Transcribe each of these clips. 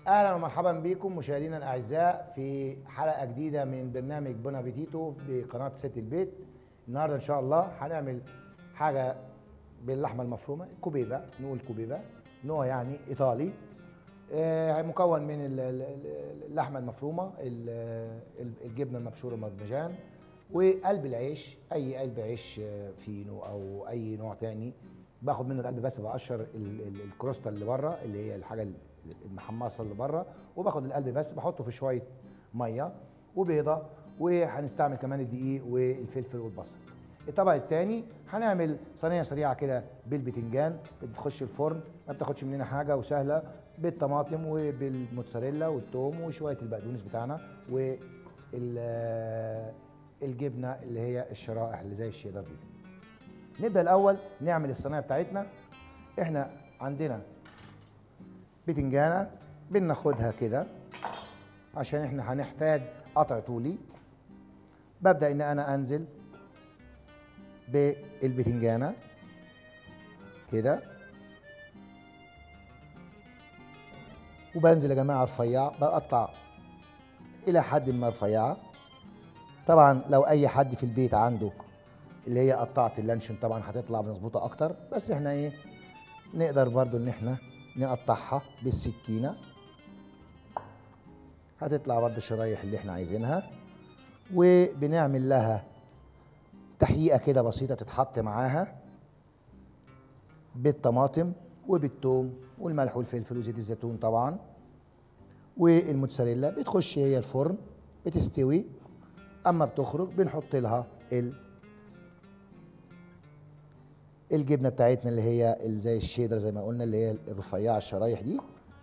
اهلا ومرحبا بكم مشاهدينا الاعزاء في حلقه جديده من برنامج بون ابيتيتو بقناه ست البيت النهارده ان شاء الله هنعمل حاجه باللحمه المفرومه كوبيبه نقول كوبيبه نوع يعني ايطالي آه، مكون من ال- ال- ال- اللحمه المفرومه ال- ال- الجبنه المبشوره المرمجان وقلب العيش اي قلب عيش آه، فينو او اي نوع تاني باخد منه القلب بس بقشر ال- ال- الكروستا اللي بره اللي هي الحاجه ال- المحمصه اللي بره وباخد القلب بس بحطه في شويه ميه وبيضه وهنستعمل كمان الدقيق والفلفل والبصل الطبق الثاني هنعمل صينيه سريعه كده بالبتنجان بتخش الفرن ما بتاخدش مننا حاجه وسهله بالطماطم وبالموتزاريلا والثوم وشويه البقدونس بتاعنا والجبنه اللي هي الشرائح اللي زي الشيدر دي نبدا الاول نعمل الصينيه بتاعتنا احنا عندنا بتنجانه بناخدها كده عشان احنا هنحتاج قطع طولي ببدا ان انا انزل بالبتنجانه كده وبنزل يا جماعه رفيع بقطع الى حد ما رفيعه طبعا لو اي حد في البيت عنده اللي هي قطعه اللانشون طبعا هتطلع مظبوطه اكتر بس احنا ايه نقدر برضو ان احنا نقطعها بالسكينه هتطلع برضو الشرايح اللي احنا عايزينها وبنعمل لها تحقيقه كده بسيطه تتحط معاها بالطماطم وبالثوم والملح والفلفل وزيت الزيتون طبعا والموتزاريلا بتخش هي الفرن بتستوي اما بتخرج بنحط لها ال الجبنه بتاعتنا اللي هي ال- زي الشيدر زي ما قلنا اللي هي الرفيعه الشرايح دي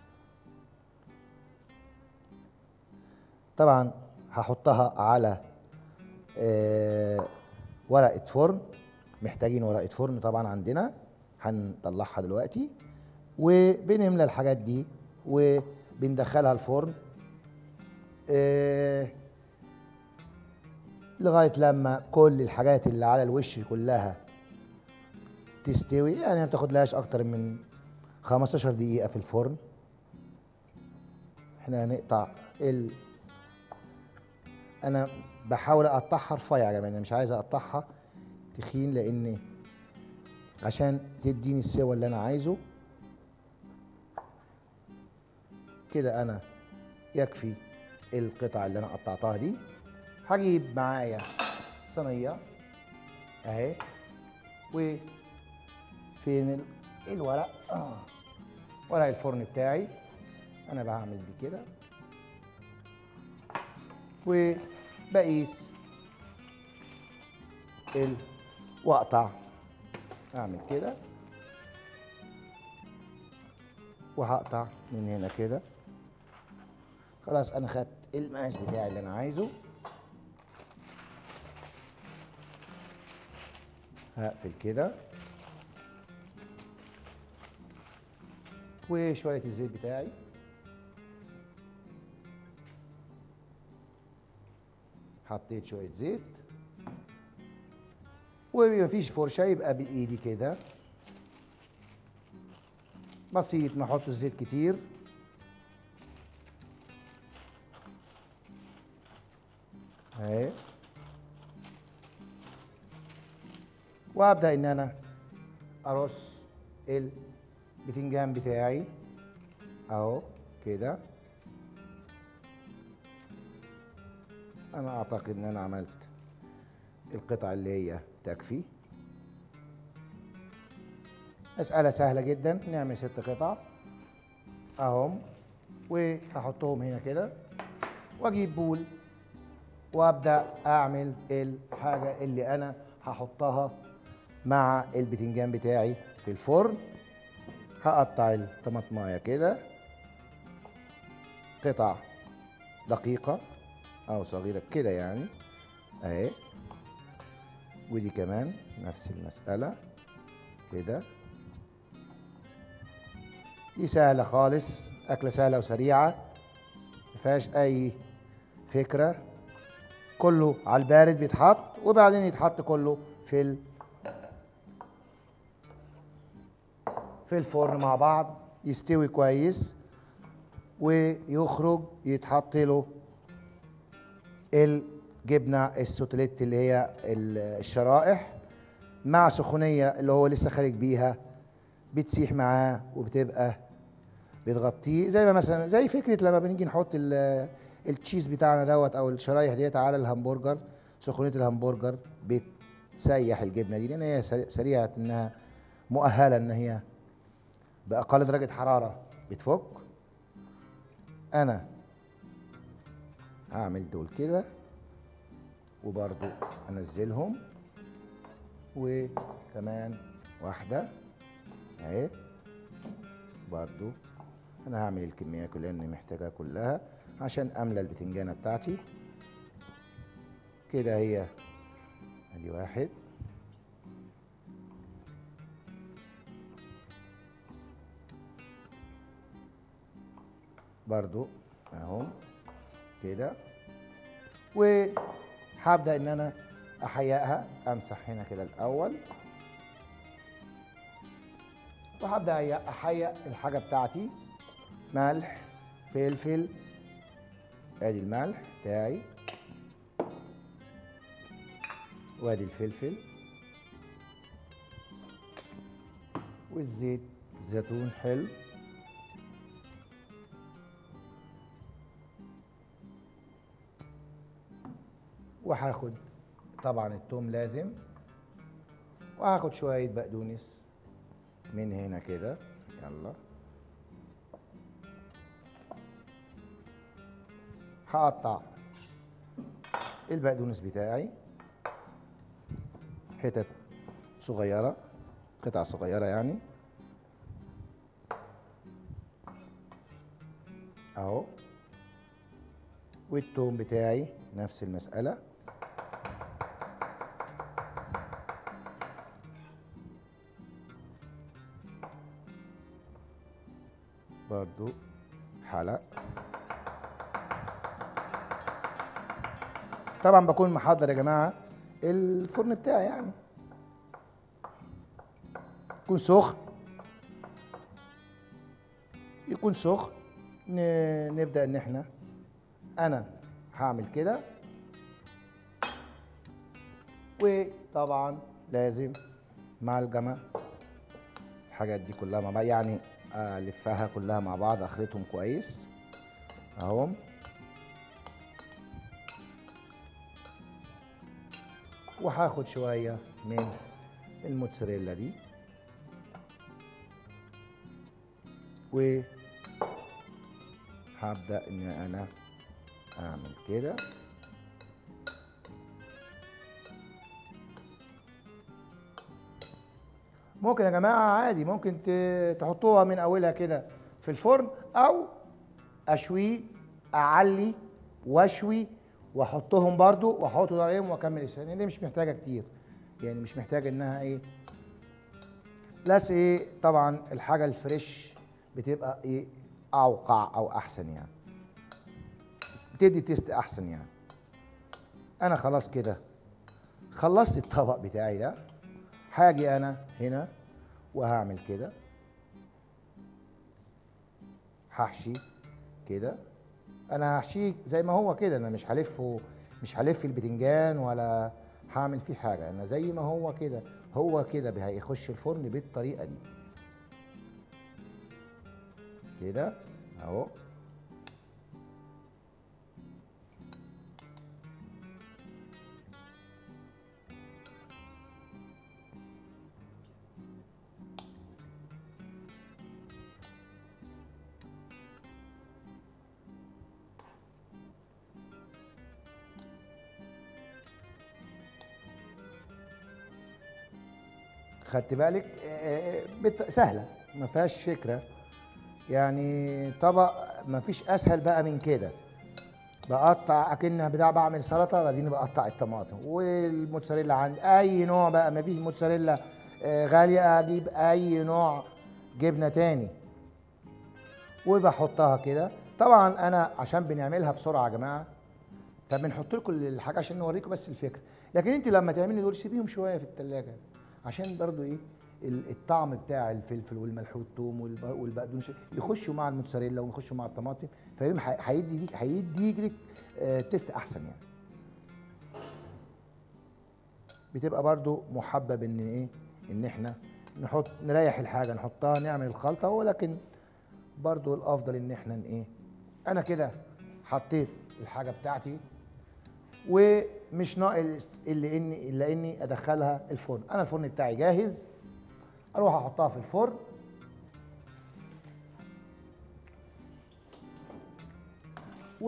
طبعا هحطها على آه، ورقه فرن محتاجين ورقه فرن طبعا عندنا هنطلعها دلوقتي وبنملى الحاجات دي وبندخلها الفرن آه، لغايه لما كل الحاجات اللي على الوش كلها تستوي يعني ما بتاخدلهاش اكتر من 15 دقيقه في الفرن احنا هنقطع ال انا بحاول اقطعها رفيع يا جماعه انا مش عايز اقطعها تخين لان عشان تديني السوى اللي انا عايزه كده انا يكفي القطع اللي انا قطعتها دي هجيب معايا صينيه اهي و فين ال- الورق آه. ورق الفرن بتاعي انا بعمل دي كده وبقيس ال واقطع اعمل كده وهقطع من هنا كده خلاص انا خدت المقاس بتاعي اللي انا عايزه هقفل كده وشوية الزيت بتاعي حطيت شوية زيت ومفيش فرشة يبقى بإيدي كده بسيط نحط الزيت كتير اهي وابدا ان انا ارص البتنجان بتاعي اهو كده انا اعتقد ان انا عملت القطع اللي هي تكفي مسألة سهلة جدا نعمل ست قطع اهم وهحطهم هنا كده واجيب بول وابدا اعمل الحاجة اللي انا هحطها مع البتنجان بتاعي في الفرن هقطع الطماطمايه كده قطع دقيقة أو صغيرة كده يعني أهي ودي كمان نفس المسألة كده دي سهلة خالص أكلة سهلة وسريعة مفيهاش أي فكرة كله على البارد بيتحط وبعدين يتحط كله في ال... في الفرن مع بعض يستوي كويس ويخرج يتحط له الجبنه السوتليت اللي هي الشرائح مع سخونيه اللي هو لسه خارج بيها بتسيح معاه وبتبقى بتغطيه زي ما مثلا زي فكره لما بنيجي نحط التشيز بتاعنا دوت او الشرايح ديت على الهمبرجر سخونيه الهمبرجر بتسيح الجبنه دي لان هي سريعه انها مؤهله ان هي باقل درجه حراره بتفك انا هعمل دول كده وبرضو انزلهم وكمان واحده اهي برضو انا هعمل الكميه كلها اللي محتاجها كلها عشان املى البتنجانه بتاعتي كده هي ادي واحد برضو اهو كده وهبدا ان انا احيقها امسح هنا كده الاول وهبدا احيق الحاجه بتاعتي ملح فلفل ادي الملح بتاعي وادي الفلفل والزيت زيتون حلو وهاخد طبعا التوم لازم وهاخد شويه بقدونس من هنا كده يلا هقطع البقدونس بتاعي حتت صغيره قطع صغيره يعني اهو والثوم بتاعي نفس المساله برضو حلق طبعا بكون محضر يا جماعه الفرن بتاعي يعني يكون سخن يكون سخن نبدا ان احنا انا هعمل كده وطبعا لازم ملجمه الحاجات دي كلها مع بعض يعني الفها كلها مع بعض اخلطهم كويس اهو وهاخد شويه من الموتزاريلا دي و هبدا ان انا اعمل كده ممكن يا جماعه عادي ممكن تحطوها من اولها كده في الفرن او اشويه اعلي واشوي واحطهم برضو واحطهم عليهم واكمل السنه دي مش محتاجه كتير يعني مش محتاجه انها ايه بلس ايه طبعا الحاجه الفريش بتبقى ايه اوقع او احسن يعني بتدي تيست احسن يعني انا خلاص كده خلصت الطبق بتاعي ده هاجي انا هنا وهعمل كده هحشي كده انا هحشيه زي ما هو كده انا مش هلفه مش هلف البتنجان ولا هعمل فيه حاجه انا زي ما هو كده هو كده هيخش الفرن بالطريقه دي كده اهو خدت بالك سهله ما فيهاش فكره يعني طبق ما فيش اسهل بقى من كده بقطع اكن بتاع بعمل سلطه بعدين بقطع الطماطم والموتزاريلا عندي اي نوع بقى ما فيش موتزاريلا غاليه اجيب اي نوع جبنه تاني وبحطها كده طبعا انا عشان بنعملها بسرعه يا جماعه فبنحط لكم الحاجه عشان نوريكم بس الفكره لكن انت لما تعملي دول سيبيهم شويه في الثلاجه عشان برضو ايه ال- الطعم بتاع الفلفل والملح والثوم والب- والبقدونس يخشوا مع الموتزاريلا ويخشوا مع الطماطم فيهم ح- هيدي ليك هيدي لك آه، تيست احسن يعني بتبقى برضو محبب ان ايه ان احنا نحط نريح الحاجه نحطها نعمل الخلطه ولكن برضو الافضل ان احنا ن- ايه انا كده حطيت الحاجه بتاعتي ومش ناقص الا اني الا اني ادخلها الفرن انا الفرن بتاعي جاهز اروح احطها في الفرن و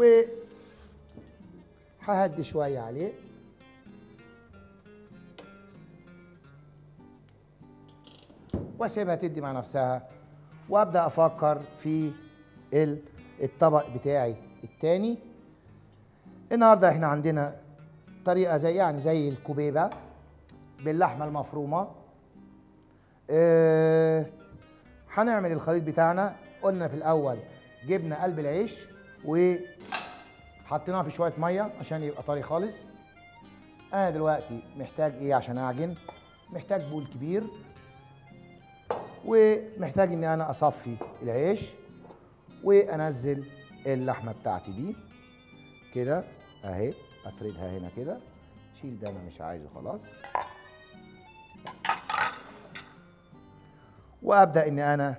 ههدي شويه عليه واسيبها تدي مع نفسها وابدا افكر في ال- الطبق بتاعي التاني النهارده احنا عندنا طريقه زي يعني زي الكوبيبه باللحمه المفرومه آه، هنعمل الخليط بتاعنا قلنا في الاول جبنا قلب العيش وحطيناه في شويه ميه عشان يبقى طري خالص انا دلوقتي محتاج ايه عشان اعجن محتاج بول كبير ومحتاج ان انا اصفي العيش وانزل اللحمه بتاعتي دي كده اهي افردها هنا كده شيل ده انا مش عايزه خلاص وابدا ان انا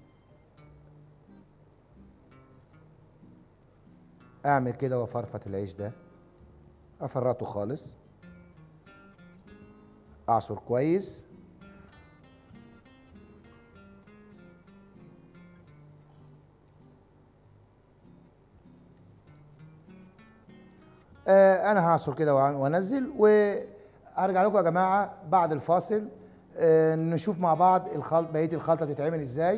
اعمل كده وافرفت العيش ده افرطه خالص اعصر كويس آه، انا هعصر كده وأع- وانزل وارجع لكم يا جماعه بعد الفاصل آه، نشوف مع بعض الخلط بقيه الخلطه بتتعمل ازاي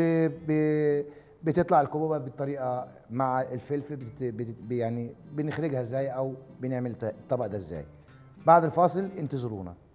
وبتطلع الكبوبه بالطريقه مع الفلفل بتت... بتت... يعني بنخرجها ازاي او بنعمل الطبق ده ازاي بعد الفاصل انتظرونا